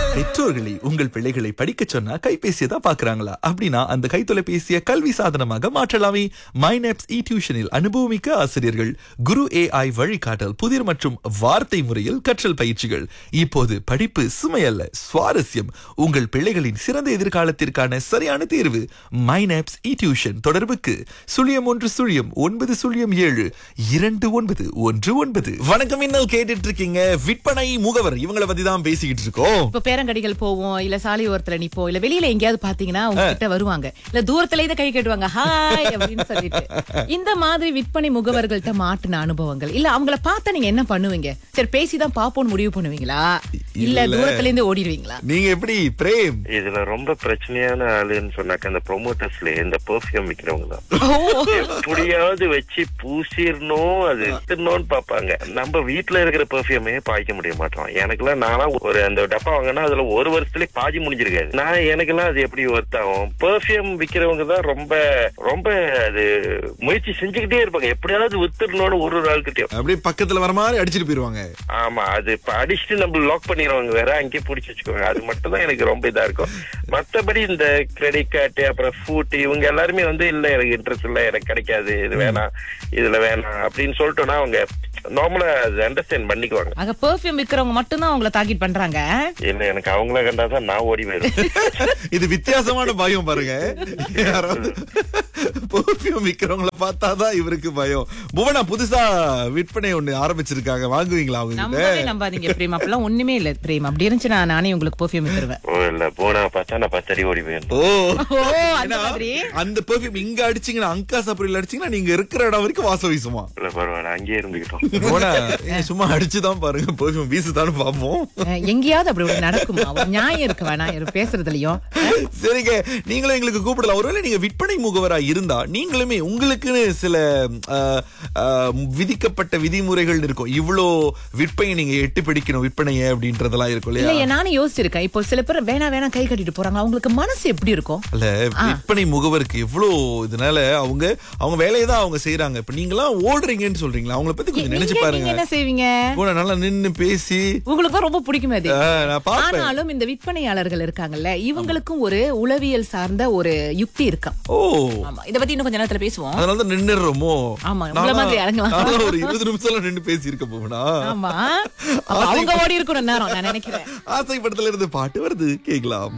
பெற்றோர்களே உங்கள் பிள்ளைகளை படிக்க சொன்னா கைபேசியை தான் பாக்குறாங்களா அப்படின்னா அந்த கைத்தொலைபேசியை கல்வி சாதனமாக மாற்றலாமே மைனப்ஸ் இ டியூஷனில் அனுபவமிக்க ஆசிரியர்கள் குரு ஏஐ வழிகாட்டல் புதிர் மற்றும் வார்த்தை முறையில் கற்றல் பயிற்சிகள் இப்போது படிப்பு சுமையல்ல சுவாரஸ்யம் உங்கள் பிள்ளைகளின் சிறந்த எதிர்காலத்திற்கான சரியான தேர்வு மைனப்ஸ் இ டியூஷன் தொடர்புக்கு சுழியம் ஒன்று சுழியம் ஒன்பது சுழியம் ஏழு இரண்டு ஒன்பது ஒன்று ஒன்பது வணக்கம் இன்னல் கேட்டுட்டு இருக்கீங்க விற்பனை முகவர் இவங்கள பத்தி தான் பேசிக்கிட்டு இருக்கோம் இப்ப பேரங்கடிகள் போவோம் இல்ல சாலை ஓரத்துல நிப்போம் இல்ல வெளியில எங்கேயாவது பாத்தீங்கன்னா உங்ககிட்ட வருவாங்க இல்ல தூரத்துல இருந்து கை கட்டுவாங்க ஹாய் அப்படின்னு சொல்லிட்டு இந்த மாதிரி விற்பனை முகவர்கள்ட்ட மாட்டின அனுபவங்கள் இல்ல அவங்கள பார்த்தா நீங்க என்ன பண்ணுவீங்க சரி பேசிதான் பாப்போம்னு முடிவு பண்ணுவீங்களா இல்ல இல்ல. தூரத்துல இருந்து ஓடிடுவீங்களா நீங்க எப்படி பிரேம் இதுல ரொம்ப பிரச்சனையான ஆளுன்னு சொன்னாக்க அந்த ப்ரொமோட்டர்ஸ்ல இந்த பெர்ஃபியூம் விக்கிறவங்க தான் எப்படியாவது வச்சு பூசிடணும் அது எடுத்துடணும்னு பாப்பாங்க நம்ம வீட்டுல இருக்கிற பெர்ஃபியூமே பாய்க்க முடிய மாட்டோம் எனக்கெல்லாம் நானா ஒரு அந்த டப்பா வாங்கினா அதுல ஒரு வருஷத்துலயே பாதி முடிஞ்சிருக்காது நான் எனக்கெல்லாம் அது எப்படி ஒர்த் ஆகும் பெர்ஃபியூம் விக்கிறவங்க தான் ரொம்ப ரொம்ப அது முயற்சி செஞ்சுக்கிட்டே இருப்பாங்க எப்படியாவது வித்துடணும்னு ஒரு ஒரு ஆள்கிட்டயும் அப்படியே பக்கத்துல வர மாதிரி அடிச்சிட்டு போயிருவாங்க ஆமா அது இப்ப அடிச்சுட்டு நம்ம லாக் பண்ணிடுவாங்க வேற அங்கேயே புடிச்சு வச்சுக்கோங்க அது மட்டும் தான் எனக்கு ரொம்ப இதா இருக்கும் மத்தபடி இந்த கிரெடிட் கார்டு அப்புறம் ஃபுட் இவங்க எல்லாருமே வந்து இல்ல எனக்கு இன்ட்ரெஸ்ட் இல்ல எனக்கு கிடைக்காது இது வேணாம் இதுல வேணாம் அப்படின்னு சொல்லிட்டோம்னா அவங்க நார்மலா அண்டர்ஸ்டாண்ட் பண்ணிக்குவாங்க அங்க பெர்ஃபியூம் விக்கிறவங்க மட்டும் தான் அவங்கள தாக்கிட் பண்றாங்க இல்ல எனக்கு அவங்கள கண்டாதான் நான் ஓடி போயிடும் இது வித்தியாசமான பயம் பாருங்க யாராவது பெர்ஃபியூம் விக்கிறவங்கள பார்த்தாதான் இவருக்கு பயம் புவனா புதுசா விற்பனை ஒண்ணு ஆரம்பிச்சிருக்காங்க வாங்குவீங்களா அவங்க நம்பவே கிட்ட நம்பாதீங்க பிரேம் அப்பெல்லாம் ஒண்ணுமே இல்ல பிரேம் அப்படி இருந்துச்சுன்னா நானே உங்களுக்கு பெர்ஃபியூம் தருவேன் ஓ இல்ல போனா பார்த்தா நான் பத்தடி ஓடி போயிடும் ஓ ஓ அந்த ஏன்னா, மாதிரி அந்த பெர்ஃபியூம் இங்க அடிச்சீங்கன்னா அங்கா சப்பரில் அடிச்சீங்கன்னா நீங்க இருக்கிற இடம் வரைக்கும் வாசம் வீசுமா இல்ல பரவாயில்ல அங்கேயே இருந்துகிட்டோம் புவனா ஏன் சும்மா அடிச்சுதான் பாருங்க பெர்ஃபியூம் வீசுதான்னு பாப்போம் அஹ், எங்கேயாவது அப்படி ஒரு நடக்குமா ஒரு நியாயம் இருக்கு வேணாம் இரு பேசுறதுலயும் சரிங்க நீங்களும் எங்களுக்கு கூப்பிடலாம் ஒருவேளை நீங்க விற்பனை முகவரா இருந்தா நீங்களுமே உங்களுக்குன்னு சில அஹ், அஹ், விதிக்கப்பட்ட விதிமுறைகள் இருக்கும் இவ்ளோ விற்பனை நீங்க எட்டு பிடிக்கணும் விற்பனைய அப்படின்றதெல்லாம் இருக்கும் இல்லையா இல்லையா நானும் யோசிச்சிருக்கேன் இப்போ சில பேர் வேணா வேணா கை கட்டிட்டு போறாங்க அவங்களுக்கு மனசு எப்படி இருக்கும் அல்ல விற்பனை முகவருக்கு எவ்வளவு இதனால அவங்க அவங்க வேலையை தான் அவங்க செய்யறாங்க இப்ப நீங்களாம் ஓடுறீங்கன்னு சொல்றீங்களா அவங்கள பத்தி கொஞ்சம் நினைச்சு நீங்க- பாருங்க நீங்க என்ன செய்வீங்க போன நல்லா நின்னு பேசி உங்களுக்கு தான் ரொம்ப பிடிக்குமே அது அஹ், நான் பாப்பேன் ஆனாலும் இந்த விற்பனையாளர்கள் இருக்காங்கல்ல இவங்களுக்கும் ஒரு உளவியல் சார்ந்த ஒரு யுக்தி இருக்கா ஓ ஆமா இத பத்தி இன்னும் கொஞ்ச நேரத்துல பேசுவோம் அதனாலதான் நின்னுடுறோமோ ஆமா, உங்களை மாதிரி இறங்கலாம். நான்லாம் ஒரு இருபது நிமிஷம் நின்னு பேசி இருக்க போனா ஆமா அப்ப அவங்க ஓடி இருக்கணும் நேரம் நான் நினைக்கிறேன் ஆசை படத்துல இருந்து பாட்டு வருது கேக்கலாம்